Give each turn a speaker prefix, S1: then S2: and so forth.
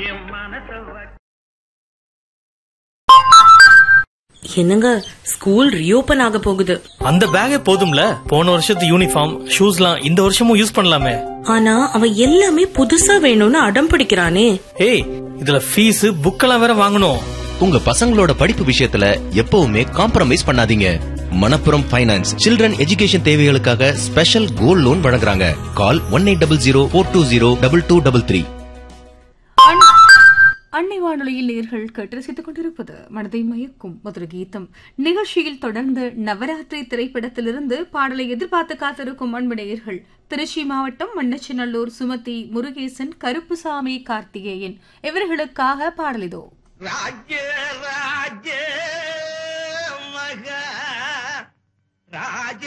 S1: என் மனச வச்சு
S2: என்னங்க ஸ்கூல் ரீஓபன் ஆக போகுது
S3: அந்த பேக்கே போதும்ல போன வருஷத்து யூனிஃபார்ம் ஷூஸ்லாம் இந்த வருஷமும் யூஸ் பண்ணலாமே
S2: ஆனா அவன் எல்லாமே புதுசா வேணும்னு அடம் பிடிக்கிறானே
S3: ஏய் இதுல ஃபீஸ் புக்கெல்லாம் வேற வாங்கணும்
S4: உங்க பசங்களோட படிப்பு விஷயத்துல எப்பவுமே காம்ப்ரமைஸ் பண்ணாதீங்க மணப்புரம் ஃபைனான்ஸ் சில்ட்ரன் எஜுகேஷன் தேவைகளுக்காக ஸ்பெஷல் கோல்ட் லோன் வழங்குறாங்க call one eight double zero four two zero double two double three
S5: அன்- அன்னை வானொலியில் நேர்கள் கேட்டு ரசித்துக் கொண்டிருப்பது மனதை மயக்கும் மதுர கீதம் நிகழ்ச்சியில் தொடர்ந்து நவராத்திரி திரைப்படத்திலிருந்து பாடலை எதிர்பார்த்து காத்திருக்கும் அன்பு நேயர்கள் திருச்சி மாவட்டம் மண்ணச்சிநல்லூர் சுமதி முருகேசன் கருப்புசாமி கார்த்திகேயன் இவர்களுக்காக பாடலிதோ
S1: ராஜ்ய ராஜ்ய மகா ராஜ